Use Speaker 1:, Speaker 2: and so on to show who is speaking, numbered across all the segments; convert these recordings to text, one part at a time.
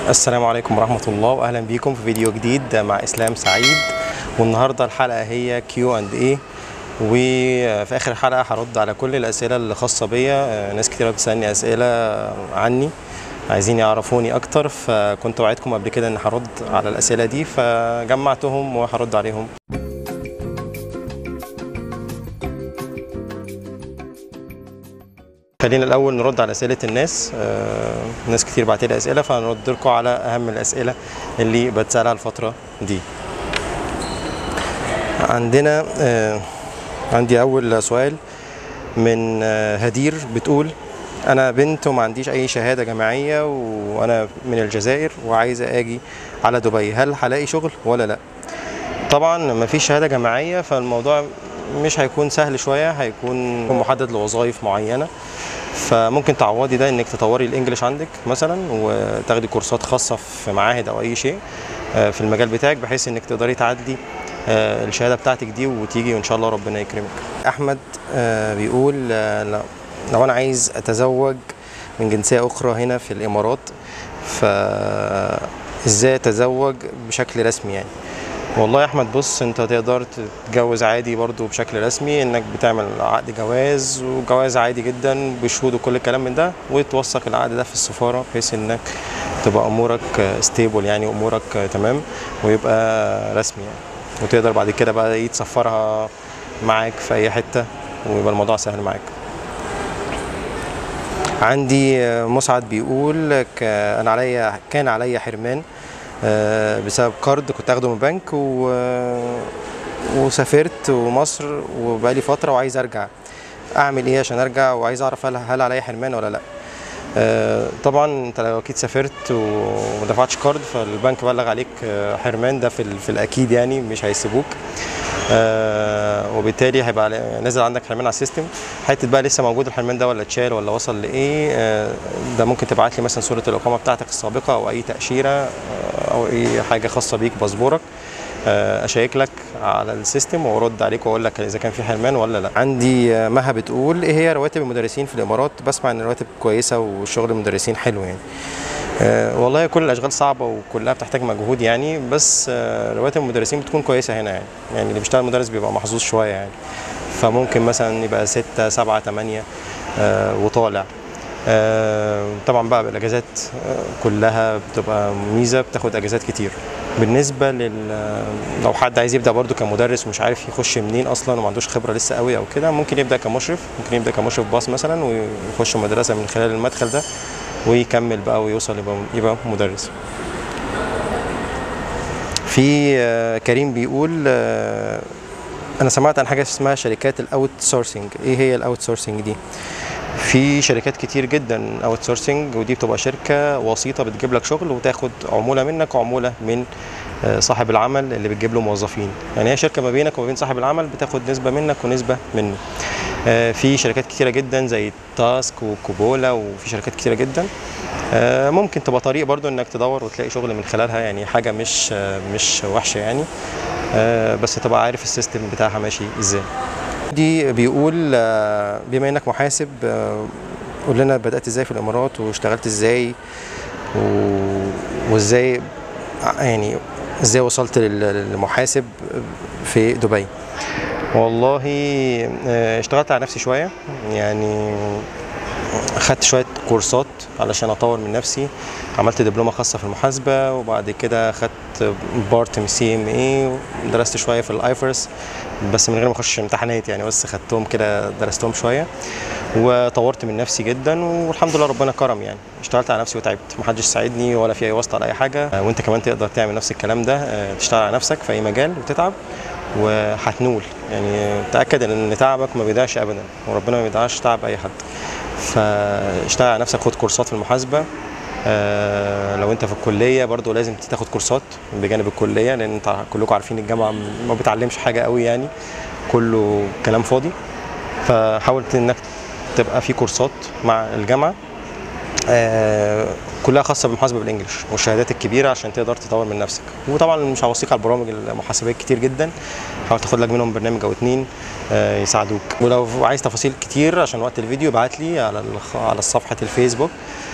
Speaker 1: السلام عليكم ورحمة الله وأهلا بيكم في فيديو جديد مع إسلام سعيد والنهاردة الحلقة هي كيو اند اي وفي آخر الحلقة هرد على كل الأسئلة اللي خاصة بيا ناس كتير بتسألني أسئلة عني عايزين يعرفوني أكتر فكنت وعدكم قبل كده إن هرد على الأسئلة دي فجمعتهم وهرد عليهم خلينا الاول نرد على اسئله الناس آه، ناس كتير بعت لي اسئله فهنرد لكم على اهم الاسئله اللي بتسالها الفتره دي عندنا آه، عندي اول سؤال من آه، هدير بتقول انا بنت وما عنديش اي شهاده جامعيه وانا من الجزائر وعايزه اجي على دبي هل هلاقي شغل ولا لا طبعا ما فيش شهاده جامعيه فالموضوع مش هيكون سهل شويه هيكون محدد لوظائف معينه فممكن تعوضي ده انك تطوري الانجليش عندك مثلا وتاخدي كورسات خاصه في معاهد او اي شيء آه، في المجال بتاعك بحيث انك تقدري تعدي آه، الشهاده بتاعتك دي وتيجي وان شاء الله ربنا يكرمك احمد آه، بيقول آه، لو- لو انا عايز اتزوج من جنسيه اخرى هنا في الامارات فازاي اتزوج بشكل رسمي يعني والله يا احمد بص انت تقدر تتجوز عادي برضو بشكل رسمي انك بتعمل عقد جواز وجواز عادي جدا بشهود وكل الكلام من ده وتوثق العقد ده في السفاره بحيث انك تبقى امورك ستيبل يعني امورك تمام ويبقى رسمي يعني وتقدر بعد كده بقى ايه تسفرها معاك في اي حته ويبقى الموضوع سهل معاك عندي مسعد بيقول ك- انا عليا كان عليا حرمان آه، بسبب قرض كنت اخده من بنك و... وسافرت ومصر وبقالي فتره وعايز ارجع اعمل ايه عشان ارجع وعايز اعرف هل هل عليا حرمان ولا لا آه، طبعا انت لو اكيد سافرت وما دفعتش قرض فالبنك بلغ عليك آه، حرمان ده في, ال- في الاكيد يعني مش هيسيبوك آه، وبالتالي هيبقى علي- نازل عندك حرمان على السيستم حته بقى لسه موجود الحرمان ده ولا اتشال ولا وصل لايه آه، ده ممكن تبعت لي مثلا صوره الاقامه بتاعتك السابقه او اي تاشيره آه، او اي حاجه خاصه بيك باسبورك آه، اشيك لك على السيستم وارد عليك واقول لك اذا كان في حرمان ولا لا عندي آه، مها بتقول ايه هي رواتب المدرسين في الامارات بسمع ان الرواتب كويسه وشغل المدرسين حلو يعني آه، والله كل الاشغال صعبه وكلها بتحتاج مجهود يعني بس آه، رواتب المدرسين بتكون كويسه هنا يعني يعني اللي بيشتغل مدرس بيبقى محظوظ شويه يعني فممكن مثلا يبقى ستة سبعة تمانية آه، وطالع آه، طبعا بقى الاجازات آه، كلها بتبقى ميزه بتاخد اجازات كتير بالنسبه لل لو حد عايز يبدا برضو كمدرس ومش عارف يخش منين اصلا وما عندوش خبره لسه قوي او كده ممكن يبدا كمشرف ممكن يبدا كمشرف باص مثلا ويخش مدرسه من خلال المدخل ده ويكمل بقى ويوصل يبقى يبقى مدرس في آه، كريم بيقول آه، انا سمعت عن حاجه اسمها شركات الاوت سورسنج ايه هي الاوت سورسنج دي في شركات كتير جدا اوت سورسنج ودي بتبقى شركه وسيطه بتجيب لك شغل وتاخد عموله منك وعموله من آه، صاحب العمل اللي بتجيب له موظفين يعني هي شركه ما بينك وما بين صاحب العمل بتاخد نسبه منك ونسبه منه آه، في شركات كتيره جدا زي تاسك وكوبولا وفي شركات كتيره جدا آه، ممكن تبقى طريق برضو انك تدور وتلاقي شغل من خلالها يعني حاجه مش آه، مش وحشه يعني آه، بس تبقى عارف السيستم بتاعها ماشي ازاي دي بيقول آه، بما انك محاسب آه، قول لنا بدات ازاي في الامارات واشتغلت ازاي و- وازاي ع- يعني ازاي وصلت لل- للمحاسب في دبي والله آه، اشتغلت على نفسي شويه يعني اخدت شويه كورسات علشان اطور من نفسي عملت دبلومه خاصه في المحاسبه وبعد كده اخدت بارت من سي ام اي درست شويه في الايفرس بس من غير ما اخش امتحانات يعني بس خدتهم كده درستهم شويه وطورت من نفسي جدا والحمد لله ربنا كرم يعني اشتغلت على نفسي وتعبت محدش ساعدني ولا في اي واسطه على اي حاجه آه، وانت كمان تقدر تعمل نفس الكلام ده آه، تشتغل على نفسك في اي مجال وتتعب وهتنول يعني تاكد ان تعبك ما بيضيعش ابدا وربنا ما بيضيعش تعب اي حد فاشتغل على نفسك خد كورسات في المحاسبه آه، لو انت في الكليه برضو لازم تاخد كورسات بجانب الكليه لان انت كلكم عارفين الجامعه ما بتعلمش حاجه قوي يعني كله كلام فاضي فحاولت انك تبقى في كورسات مع الجامعه آه، كلها خاصه بالمحاسبه بالانجلش والشهادات الكبيره عشان تقدر تطور من نفسك وطبعا مش هوصيك على البرامج المحاسبيه كتير جدا حاول تاخد لك منهم برنامج او اتنين آه، يساعدوك ولو عايز تفاصيل كتير عشان وقت الفيديو ابعت لي على الخ- على صفحه الفيسبوك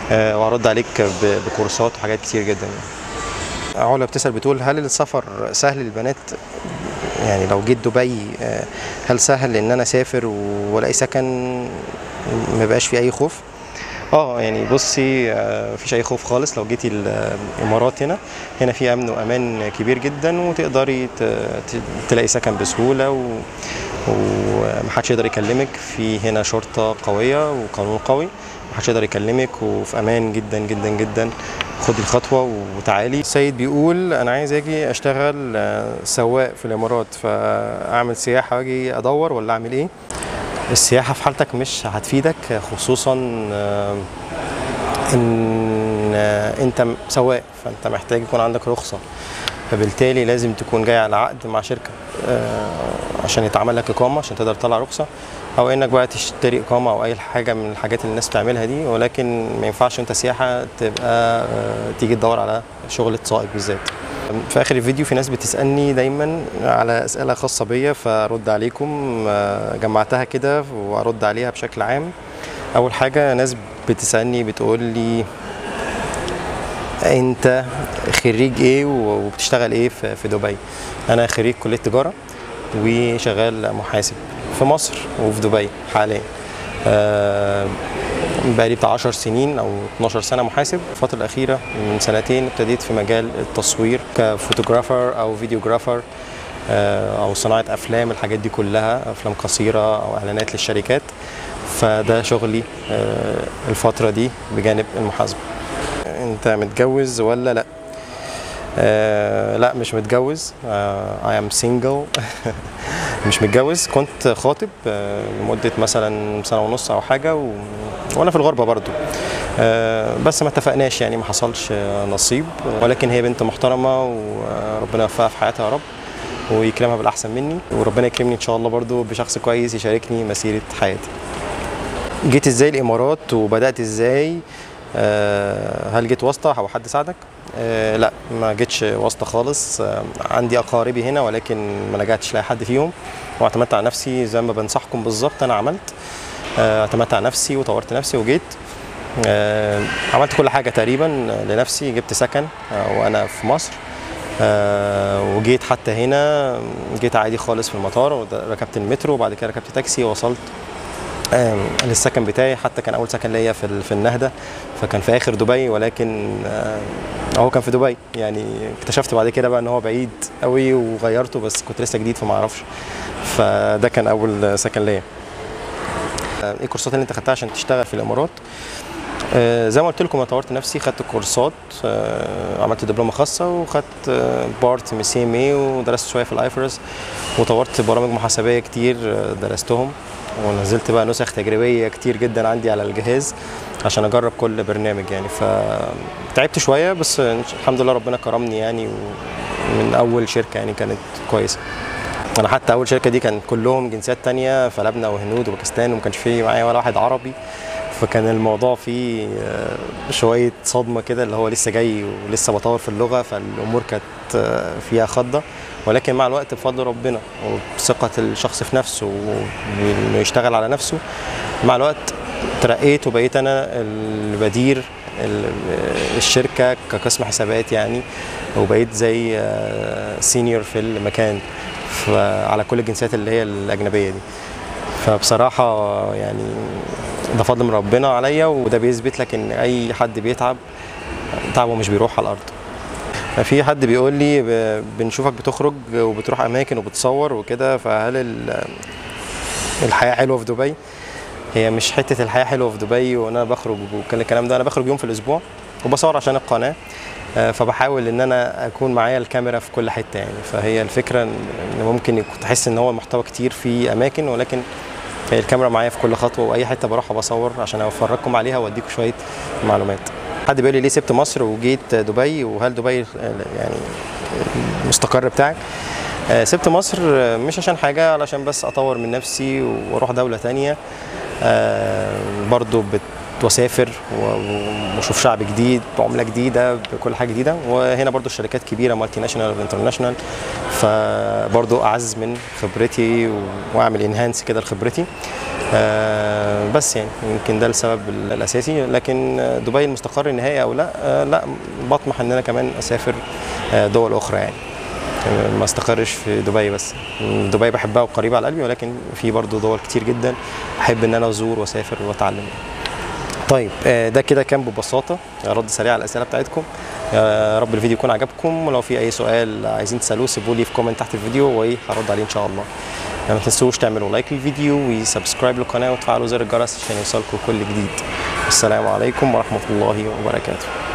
Speaker 1: آه، وهرد عليك ب- بكورسات وحاجات كتير جدا يعني. علا بتسأل بتقول هل السفر سهل للبنات يعني لو جيت دبي آه، هل سهل ان انا اسافر والاقي سكن ما بقاش فيه اي خوف اه يعني بصي آه، مفيش اي خوف خالص لو جيتي الامارات هنا هنا في امن وامان كبير جدا وتقدري ت- ت- تلاقي سكن بسهوله و ومحدش يقدر يكلمك في هنا شرطه قويه وقانون قوي محدش يقدر يكلمك وفي امان جدا جدا جدا خدي الخطوه وتعالي سيد بيقول انا عايز اجي اشتغل آه، سواق في الامارات فاعمل سياحه واجي ادور ولا اعمل ايه السياحه في حالتك مش هتفيدك خصوصا آه، ان آه، انت سواق فانت محتاج يكون عندك رخصه فبالتالي لازم تكون جاي على عقد مع شركه آه، عشان يتعمل لك اقامه عشان تقدر تطلع رخصه او انك بقى تشتري اقامه او اي حاجه من الحاجات اللي الناس بتعملها دي ولكن ما ينفعش انت سياحه تبقى آه، تيجي تدور على شغل سائق بالذات في اخر الفيديو في ناس بتسالني دايما على اسئله خاصه بيا فارد عليكم آه، جمعتها كده وارد عليها بشكل عام اول حاجه ناس بتسالني بتقول لي انت خريج ايه وبتشتغل ايه في في دبي انا خريج كليه تجاره وشغال محاسب في مصر وفي دبي حاليا آه، بقالي بتاع 10 سنين او 12 سنه محاسب الفتره الاخيره من سنتين ابتديت في مجال التصوير كفوتوغرافر او فيديوغرافر آه، او صناعه افلام الحاجات دي كلها افلام قصيره او اعلانات للشركات فده شغلي آه، الفتره دي بجانب المحاسبه انت متجوز ولا لا آه لا مش متجوز اي ام سينجل مش متجوز كنت خاطب آه لمده مثلا سنه ونص او حاجه و... وانا في الغربه برضو آه بس ما اتفقناش يعني ما حصلش آه، نصيب ولكن هي بنت محترمه وربنا يوفقها في حياتها يا رب ويكرمها بالاحسن مني وربنا يكرمني ان شاء الله برضو بشخص كويس يشاركني مسيره حياتي جيت ازاي الامارات وبدات ازاي آه، هل جيت واسطه او حد ساعدك آه، لا ما جيتش واسطه خالص آه، عندي اقاربي هنا ولكن ما لجأتش لاي حد فيهم واعتمدت على نفسي زي ما بنصحكم بالظبط انا عملت آه، اعتمدت على نفسي وطورت نفسي وجيت آه، عملت كل حاجه تقريبا لنفسي جبت سكن آه، وانا في مصر آه، وجيت حتى هنا جيت عادي خالص في المطار ركبت المترو وبعد كده ركبت تاكسي ووصلت آم، للسكن بتاعي حتى كان اول سكن ليا في ال- في النهده فكان في اخر دبي ولكن آه، هو كان في دبي يعني اكتشفت بعد كده بقى ان هو بعيد قوي وغيرته بس كنت لسه جديد فما اعرفش فده كان اول سكن ليا آه، ايه الكورسات اللي انت خدتها عشان تشتغل في الامارات آه، زي ما قلت لكم انا طورت نفسي خدت كورسات آه، عملت دبلومه خاصه وخدت آه، بارت من سي ام اي ودرست شويه في الايفرس وطورت برامج محاسبيه كتير آه، درستهم ونزلت بقى نسخ تجريبيه كتير جدا عندي على الجهاز عشان اجرب كل برنامج يعني فتعبت شويه بس الحمد لله ربنا كرمني يعني من اول شركه يعني كانت كويسه انا حتى اول شركه دي كان كلهم جنسيات تانية فلبنى وهنود وباكستان وما كانش فيه معايا ولا واحد عربي فكان الموضوع فيه آه، شويه صدمه كده اللي هو لسه جاي ولسه بطور في اللغه فالامور كانت آه، فيها خضه ولكن مع الوقت بفضل ربنا وبثقه الشخص في نفسه وانه يشتغل على نفسه مع الوقت ترقيت وبقيت انا البدير ال- الشركه كقسم حسابات يعني وبقيت زي سينيور في المكان ف- على كل الجنسيات اللي هي الاجنبيه دي فبصراحه يعني ده فضل من ربنا عليا وده بيثبت لك ان اي حد بيتعب تعبه مش بيروح على الارض في حد بيقول لي ب- بنشوفك بتخرج وبتروح اماكن وبتصور وكده فهل ال- الحياه حلوه في دبي هي مش حته الحياه حلوه في دبي وانا بخرج وكل الكلام ده انا بخرج يوم في الاسبوع وبصور عشان القناه آه، فبحاول ان انا اكون معايا الكاميرا في كل حته يعني فهي الفكره ان إن ممكن يكون تحس ان هو محتوى كتير في اماكن ولكن هي الكاميرا معايا في كل خطوه واي حته بروح بصور عشان افرجكم عليها واديكم شويه معلومات حد بيقول لي ليه سبت مصر وجيت دبي وهل دبي يعني المستقر بتاعك آه، سبت مصر آه، مش عشان حاجه علشان بس اطور من نفسي واروح دوله تانية آه، برضو بت واسافر و- واشوف شعب جديد بعمله جديده بكل حاجه جديده وهنا برضو الشركات كبيره مالتي ناشونال وانترناشونال فبرضو اعزز من خبرتي و- واعمل انهانس كده لخبرتي آه، بس يعني يمكن ده السبب الاساسي لكن آه، دبي المستقر النهائي او لا آه، لا بطمح ان انا كمان اسافر آه، دول اخرى يعني ما استقرش في دبي بس دبي بحبها وقريبه على قلبي ولكن في برضو دول كتير جدا احب ان انا ازور واسافر واتعلم طيب آه، ده كده كان ببساطه رد سريع على الاسئله بتاعتكم يا رب الفيديو يكون عجبكم ولو في اي سؤال عايزين تسالوه سيبوا لي في كومنت تحت الفيديو وايه هرد عليه ان شاء الله ما تنسوش تعملوا لايك للفيديو وسبسكرايب للقناه وتفعلوا زر الجرس عشان يوصلكم كل جديد السلام عليكم ورحمه الله وبركاته